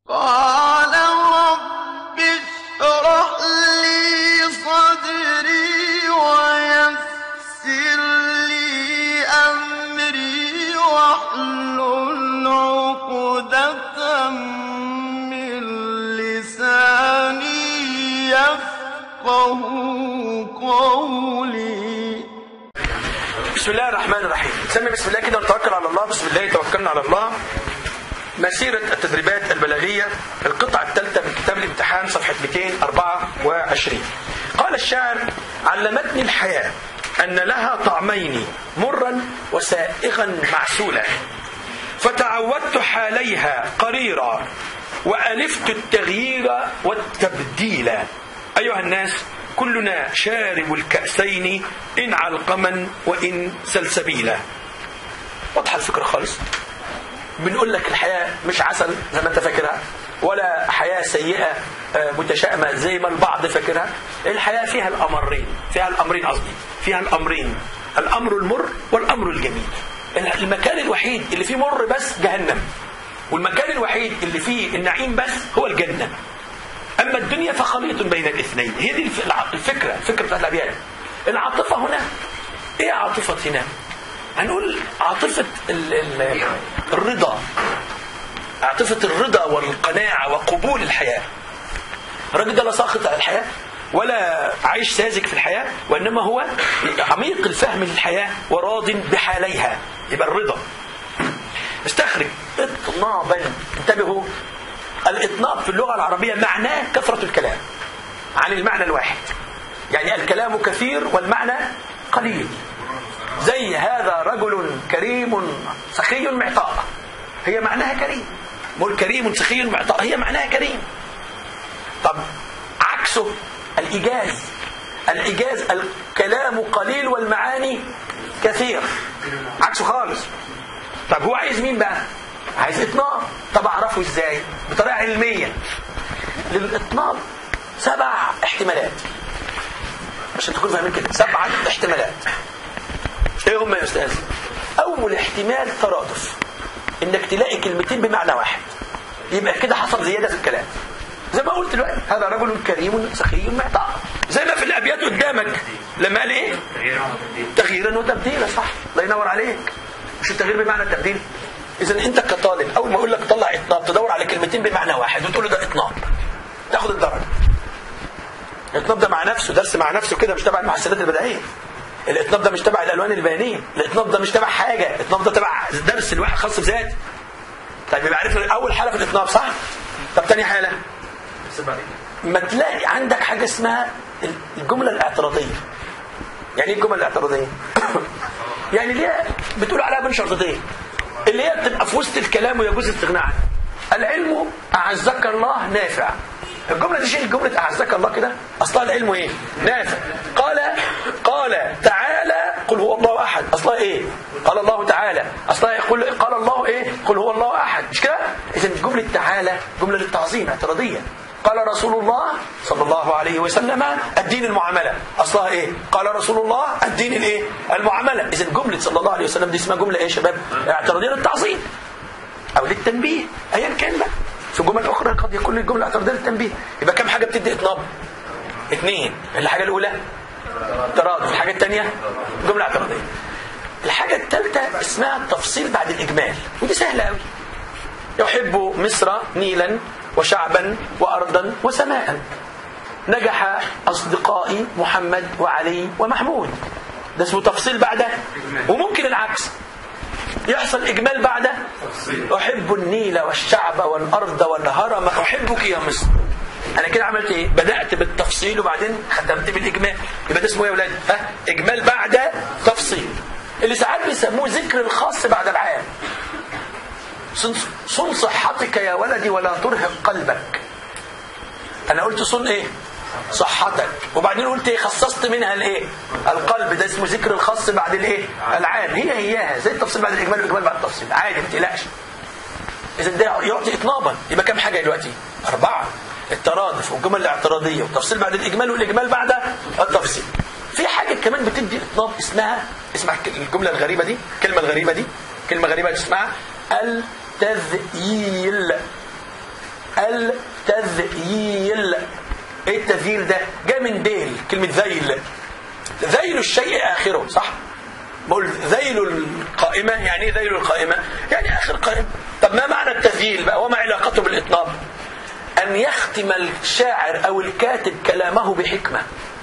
قال رب اشرح لي صدري ويسر لي أمري واحلل عقدة من لساني يفقه قولي بسم الله الرحمن الرحيم سمي بسم الله كده ونتوكل على الله بسم الله توكلنا على الله مسيرة التدريبات البلاغية القطعة الثالثة من كتاب الامتحان صفحة 224 قال الشاعر علمتني الحياة أن لها طعمين مرا وسائغا معسولا فتعودت حاليها قريرا وألفت التغيير والتبديل أيها الناس كلنا شارب الكأسين إن علقما وإن سلسبيلا واضحة الفكرة خالص بنقول لك الحياة مش عسل زي ما انت فاكرها ولا حياة سيئة آه، متشائمة زي ما البعض فاكرها الحياة فيها الأمرين فيها الأمرين قصدي فيها الأمرين الأمر المر والأمر الجميل المكان الوحيد اللي فيه مر بس جهنم والمكان الوحيد اللي فيه النعيم بس هو الجنة أما الدنيا فخليط بين الاثنين هي دي الف- الع- الفكرة الفكرة بتاعت الأبيات العاطفة هنا إيه عاطفة هنا هنقول عاطفة ال ال الرضا عاطفة الرضا والقناعة وقبول الحياة الراجل ده لا ساخط على الحياة ولا عايش ساذج في الحياة وإنما هو عميق الفهم للحياة وراض بحاليها يبقى الرضا استخرج اطنابا انتبهوا الاطناب في اللغة العربية معناه كثرة الكلام عن المعنى الواحد يعني الكلام كثير والمعنى قليل زي هذا رجل كريم سخي معطاء هي معناها كريم مول كريم سخي معطاء هي معناها كريم طب عكسه الإيجاز الإيجاز الكلام قليل والمعاني كثير عكسه خالص طب هو عايز مين بقى عايز إطناب طب أعرفه إزاي بطريقة علمية للإطناب سبع احتمالات عشان تكونوا فاهمين كده سبعة احتمالات ايه هم يا استاذ اول احتمال ترادف انك تلاقي كلمتين بمعنى واحد يبقى كده حصل زياده في الكلام زي ما قلت دلوقتي هذا رجل كريم سخي معطاء زي ما في الابيات قدامك لما قال ايه تغييرا وتبديلا صح الله ينور عليك مش التغيير بمعنى التبديل اذا انت كطالب اول ما اقول لك طلع اطناب تدور على كلمتين بمعنى واحد وتقول له ده اطناب تاخد الدرجه الاطناب ده مع نفسه درس مع نفسه كده مش تبع المحسنات البدائيه الاطناب ده مش تبع الالوان البيانيه الاطناب ده مش تبع حاجه الاطناب ده تبع درس الواحد خاص بذاته طيب يبقى عرفنا اول حاله في الاطناب صح طب تاني حاله ما تلاقي عندك حاجه اسمها الجمله الاعتراضيه يعني ايه الجمله الاعتراضيه يعني ليه بتقول عليها بين شرطتين اللي هي بتبقى في وسط الكلام ويجوز الاستغناء عنها العلم اعزك الله نافع الجمله دي شيء جمله اعزك الله كده اصلها العلم ايه نافع قال قال تعالى قل هو الله احد اصلها ايه قال الله تعالى اصلها إيه؟ قل قال الله ايه قل هو الله احد مش كده اذا جمله تعالى جمله للتعظيم اعتراضيه قال رسول الله صلى الله عليه وسلم الدين المعامله اصلها ايه قال رسول الله الدين الايه المعامله اذا جمله صلى الله عليه وسلم دي اسمها جمله ايه يا شباب اعتراضيه للتعظيم او للتنبيه ايا كان بقى في جمل اخرى قد يكون الجمله اعتراضيه للتنبيه يبقى كم حاجه بتدي اطناب اثنين الحاجه الاولى ترادف الحاجه الثانيه جمله اعتراضيه الحاجه الثالثه اسمها التفصيل بعد الاجمال ودي سهله قوي يحب مصر نيلا وشعبا وارضا وسماء نجح اصدقائي محمد وعلي ومحمود ده اسمه تفصيل بعد وممكن العكس يحصل إجمال بعد أحب النيل والشعب والأرض والهرم أحبك يا مصر أنا كده عملت إيه؟ بدأت بالتفصيل وبعدين ختمت بالإجمال يبقى ده اسمه إيه يا ولاد؟ ها؟ إجمال بعد تفصيل اللي ساعات بيسموه ذكر الخاص بعد العام صن صن صحتك يا ولدي ولا ترهق قلبك أنا قلت صن إيه؟ صحتك وبعدين قلت ايه خصصت منها الايه القلب ده اسمه ذكر الخاص بعد الايه العام هي هياها زي التفصيل بعد الاجمال والاجمال بعد التفصيل عادي ما تقلقش اذا ده يعطي اطنابا يبقى كم حاجه دلوقتي اربعه الترادف والجمل الاعتراضيه والتفصيل بعد الاجمال والاجمال بعد التفصيل في حاجه كمان بتدي اطناب اسمها اسمع الجمله الغريبه دي الكلمه الغريبه دي كلمه غريبه اسمها التذييل التذييل ايه التذييل ده جاء من ديل كلمة ذيل ذيل الشيء آخره صح بقول ذيل القائمة يعني ايه ذيل القائمة يعني آخر قائمة طب ما معنى التذييل بقى وما علاقته بالإطناب أن يختم الشاعر أو الكاتب كلامه بحكمة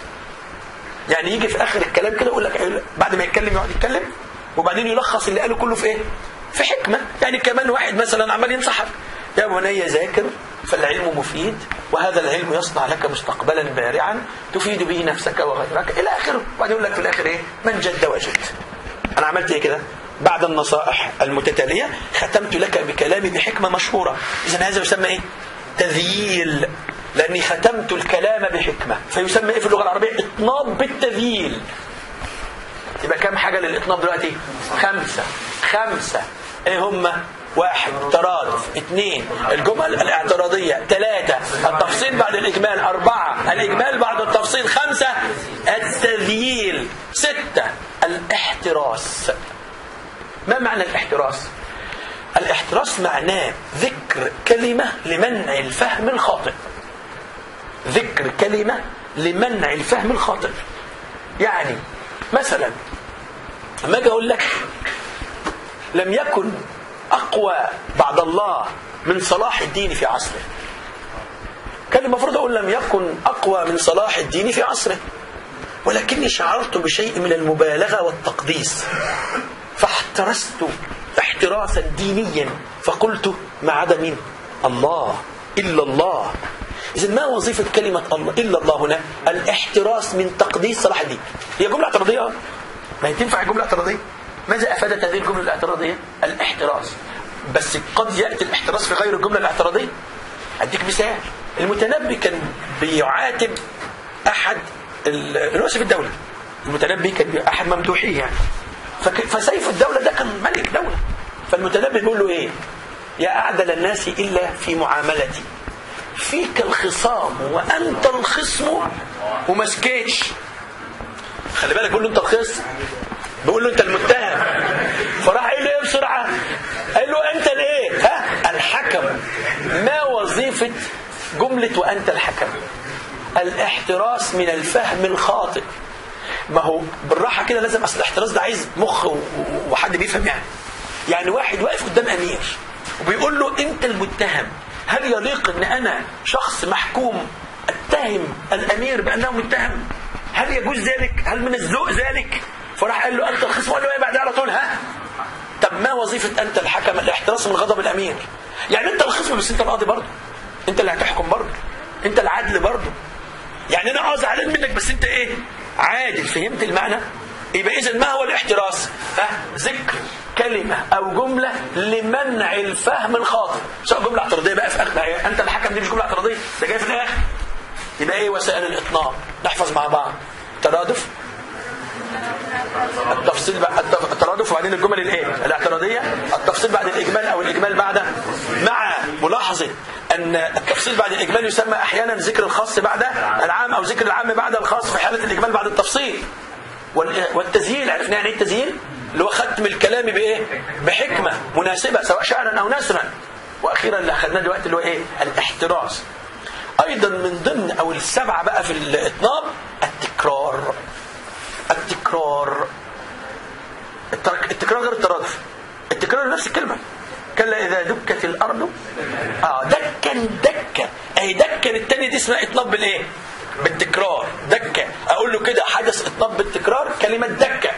يعني يجي في آخر الكلام كده يقول لك بعد ما يتكلم يقعد يتكلم وبعدين يلخص اللي قاله كله في ايه في حكمة يعني كمان واحد مثلا عمال ينصحك يا بني ذاكر فالعلم مفيد وهذا العلم يصنع لك مستقبلا بارعا تفيد به نفسك وغيرك الى اخره وبعدين يقول لك في الاخر ايه من جد وجد انا عملت ايه كده بعد النصائح المتتاليه ختمت لك بكلامي بحكمه مشهوره اذا هذا يسمى ايه تذييل لاني ختمت الكلام بحكمه فيسمى ايه في اللغه العربيه اطناب بالتذييل يبقى كم حاجه للاطناب دلوقتي خمسه خمسه ايه هم واحد ترادف اثنين الجمل الاعتراضية ثلاثة التفصيل بعد الإجمال أربعة الإجمال بعد التفصيل خمسة التذييل ستة الاحتراس ما معنى الاحتراس الاحتراس معناه ذكر كلمة لمنع الفهم الخاطئ ذكر كلمة لمنع الفهم الخاطئ يعني مثلا لما اجي اقول لك لم يكن أقوى بعد الله من صلاح الدين في عصره كان المفروض أقول لم يكن أقوى من صلاح الدين في عصره ولكني شعرت بشيء من المبالغة والتقديس فاحترست احتراسا دينيا فقلت ما عدا مين الله إلا الله إذا ما وظيفة كلمة الله إلا الله هنا الاحتراس من تقديس صلاح الدين هي جملة اعتراضية ما هي تنفع جملة اعتراضية ماذا أفادت هذه الجملة الاعتراضية الاحتراس بس قد يأتي الاحتراس في غير الجملة الاعتراضية أديك مثال المتنبي كان بيعاتب أحد رؤساء الدولة المتنبي كان أحد ممدوحيه يعني فسيف الدولة ده كان ملك دولة فالمتنبي بيقول له إيه يا أعدل الناس إلا في معاملتي فيك الخصام وأنت الخصم وما سكتش خلي بالك بيقول له أنت الخصم بيقول له أنت المتهم فراح قال له إيه بسرعة قال له أنت الإيه ها الحكم ما وظيفة جملة وأنت الحكم الاحتراس من الفهم الخاطئ ما هو بالراحه كده لازم اصل الاحتراس ده عايز مخ وحد بيفهم يعني يعني واحد واقف قدام امير وبيقول له انت المتهم هل يليق ان انا شخص محكوم اتهم الامير بانه متهم هل يجوز ذلك هل من الذوق ذلك فراح قال له انت الخصم قال له ايه بعدها على طول ها طب ما وظيفه انت الحكم الاحتراس من غضب الامير يعني انت الخصم بس انت القاضي برضه انت اللي هتحكم برضه انت العدل برضه يعني انا اه زعلان منك بس انت ايه عادل فهمت المعنى يبقى اذا ما هو الاحتراس ها ذكر كلمة او جملة لمنع الفهم الخاطئ سواء جملة اعتراضية بقى في اخر انت الحكم دي مش جملة اعتراضية ده جاي في الاخر يبقى ايه وسائل الاطناب نحفظ مع بعض ترادف التفصيل بعد الترادف وبعدين الجمل الايه الاعتراضيه التفصيل بعد الاجمال او الاجمال بعد مع ملاحظه ان التفصيل بعد الاجمال يسمى احيانا ذكر الخاص بعد العام او ذكر العام بعد الخاص في حاله الاجمال بعد التفصيل والتزيين عرفنا يعني ايه التزيين اللي هو ختم الكلام بايه بحكمه مناسبه سواء شعرا او نثرا واخيرا اللي اخذناه دلوقتي اللي هو ايه الاحتراس ايضا من ضمن او السبعه بقى في الاطناب التكرار التكرار التكرار غير الترادف التكرار نفس الكلمة كلا إذا دكت الأرض آه دكا دكا أي دكا التاني دي اسمها إطناب بالإيه بالتكرار دكة أقول له كده حدث إطناب بالتكرار كلمة دكة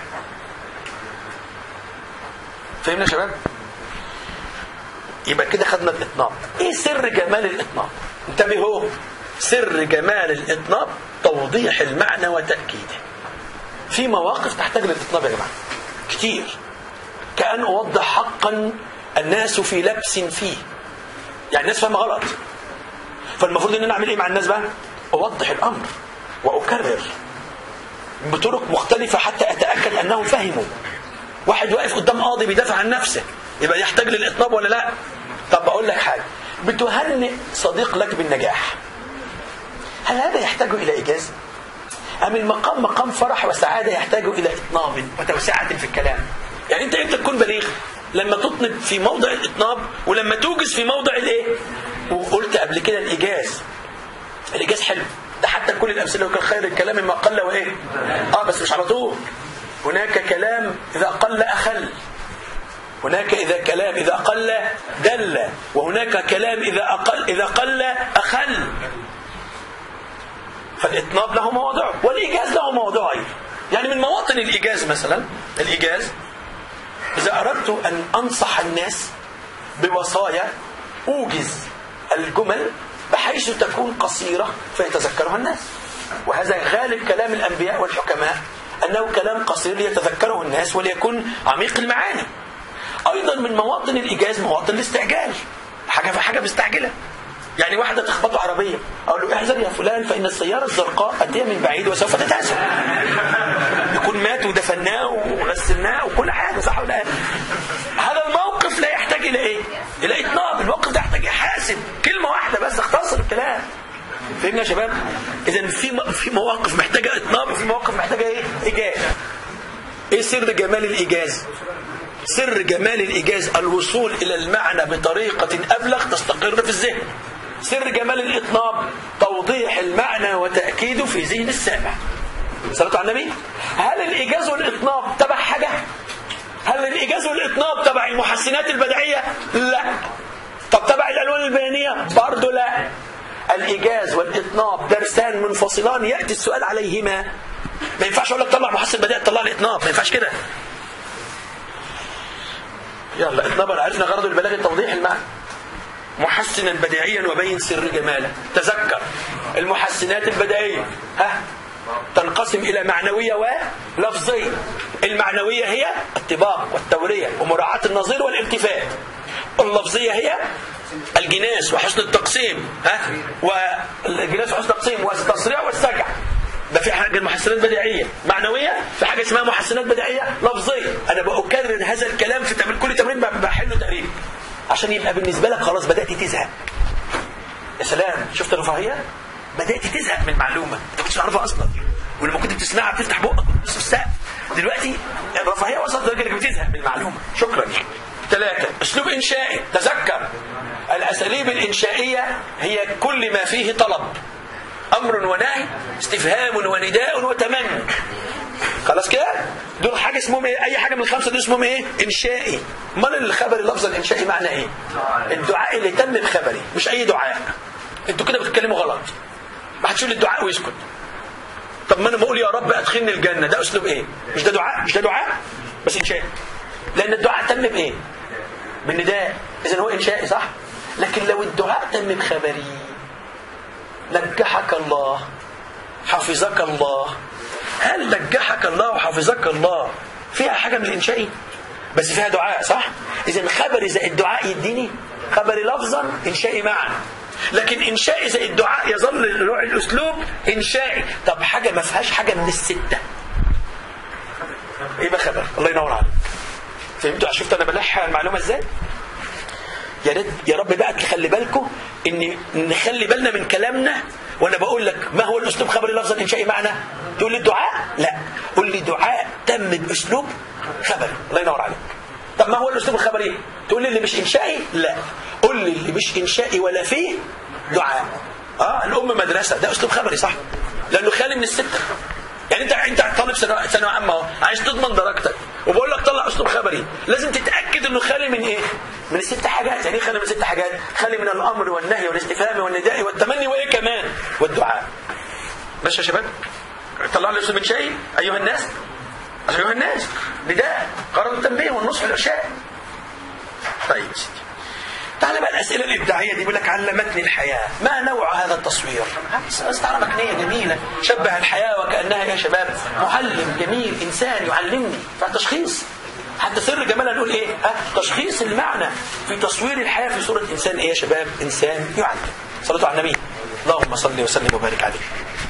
فهمنا يا شباب يبقى كده خدنا الإطناب إيه سر جمال الإطناب انتبهوا سر جمال الإطناب توضيح المعنى وتأكيده في مواقف تحتاج للاطناب يا جماعه كتير كأن أوضح حقا الناس في لبس فيه يعني الناس فاهمه غلط فالمفروض ان انا اعمل ايه مع الناس بقى اوضح الامر واكرر بطرق مختلفة حتى اتأكد انهم فهموا واحد واقف قدام قاضي بيدافع عن نفسه يبقى يحتاج للاطناب ولا لا طب اقول لك حاجة بتهنئ صديق لك بالنجاح هل هذا يحتاج الى اجازه أم المقام مقام فرح وسعادة يحتاج إلى إطناب وتوسعة في الكلام يعني أنت إمتى تكون بليغ لما تطنب في موضع الإطناب ولما توجز في موضع الإيه وقلت قبل كده الايجاز الايجاز حلو ده حتى كل الامثله وكان خير الكلام ما قل وايه اه بس مش على طول هناك كلام اذا قل اخل هناك إذا كلام إذا قل دل وهناك كلام إذا أقل إذا قل أخل فالإطناب له مواضع والإيجاز له مواضع أيضا يعني من مواطن الإيجاز مثلا الإيجاز إذا أردت أن أنصح الناس بوصايا أوجز الجمل بحيث تكون قصيرة فيتذكرها الناس وهذا غالب كلام الأنبياء والحكماء أنه كلام قصير ليتذكره الناس وليكون عميق المعاني أيضا من مواطن الإيجاز مواطن الاستعجال حاجة في حاجة مستعجلة يعني واحدة تخبط عربية أقول له احذر يا فلان فإن السيارة الزرقاء أتيها من بعيد وسوف تتهزم يكون مات ودفناه وغسلناه وكل حاجة صح ولا لا هذا الموقف لا يحتاج إلى إيه؟ إلى إطناب الموقف ده يحتاج يحاسب كلمة واحدة بس اختصر الكلام فهمنا يا شباب؟ إذا في في مواقف محتاجة إطناب وفي مواقف محتاجة إيه؟ إيجاز إيه سر جمال الإيجاز؟ سر جمال الإيجاز الوصول إلى المعنى بطريقة أبلغ تستقر في الذهن سر جمال الإطناب توضيح المعنى وتأكيده في ذهن السامع صلاة على النبي هل الإيجاز والإطناب تبع حاجة هل الإيجاز والإطناب تبع المحسنات البدعية لا طب تبع الألوان البيانية برضه لا الإيجاز والإطناب درسان منفصلان يأتي السؤال عليهما ما ينفعش أقول لك طلع محسن بديع طلع الإطناب ما ينفعش كده يلا اطنبر عرفنا غرض البلاغ توضيح المعنى محسنا بديعيا وبين سر جماله تذكر المحسنات البديعية ها تنقسم إلى معنوية ولفظية المعنوية هي الطباق والتورية ومراعاة النظير والالتفات اللفظية هي الجناس وحسن التقسيم ها والجناس وحسن التقسيم والتصريع والسجع ده في حاجه محسنات بديعيه معنويه في حاجه اسمها محسنات بديعيه لفظيه انا بكرر هذا الكلام في تمرين كل تمرين بحله تقريبا عشان يبقى بالنسبه لك خلاص بدات تزهق يا سلام شفت الرفاهيه بدات تزهق من المعلومه انت كنتش تعرفها اصلا ولما كنت بتسمعها بتفتح بقك بس في السقف دلوقتي الرفاهيه وصلت لدرجه انك بتزهق من المعلومه شكرا ثلاثه اسلوب انشائي تذكر الاساليب الانشائيه هي كل ما فيه طلب امر ونهي استفهام ونداء وتمني خلاص كده دول حاجه اسمهم ايه اي حاجه من الخمسه دول اسمهم ايه انشائي امال الخبر اللفظ الانشائي معنى ايه الدعاء اللي تم بخبري مش اي دعاء انتوا كده بتتكلموا غلط ما حدش يقول الدعاء ويسكت طب ما انا بقول يا رب ادخلني الجنه ده اسلوب ايه مش ده دعاء مش ده دعاء بس انشائي لان الدعاء تم بايه بالنداء اذا هو انشائي صح لكن لو الدعاء تم بخبري نجحك الله حفظك الله هل نجحك الله وحفظك الله فيها حاجة من الإنشائي بس فيها دعاء صح إذا خبري زي الدعاء يديني خبري لفظا إنشائي معا لكن إنشائي زي الدعاء يظل نوع الأسلوب إنشائي طب حاجة ما فيهاش حاجة من الستة إيه بقى خبر الله ينور عليك فهمتوا شفت أنا بلح المعلومة إزاي يا ريت يا رب بقى تخلي بالكم ان نخلي بالنا من كلامنا وانا بقول لك ما هو الاسلوب خبري لفظا انشائي معنى تقول لي الدعاء لا قول لي دعاء تم باسلوب خبري الله ينور عليك طب ما هو الاسلوب الخبري تقول لي اللي مش انشائي لا قول لي اللي مش انشائي ولا فيه دعاء اه الام مدرسه ده اسلوب خبري صح لانه خالي من السته يعني انت انت طالب ثانويه عامه اهو عايز تضمن درجتك وبقول لك طلع اسلوب خبري لازم تتاكد انه خالي من ايه من الست حاجات يعني ايه خالي من ست حاجات خالي من الامر والنهي والاستفهام والنداء والتمني وايه كمان والدعاء ماشي يا شباب طلع لي اسلوب من شيء ايها الناس ايها الناس نداء قرار التنبيه والنصح والارشاد طيب يا سيدي تعال بقى الأسئلة الإبداعية دي بيقول لك علمتني الحياة ما نوع هذا التصوير استعارة مكنية جميلة شبه الحياة وكأنها يا شباب معلم جميل إنسان يعلمني فالتشخيص حتى سر جمالها نقول ايه ها تشخيص المعنى في تصوير الحياة في صورة إنسان ايه يا شباب إنسان يعلم صلوا على النبي اللهم صل وسلم وبارك عليه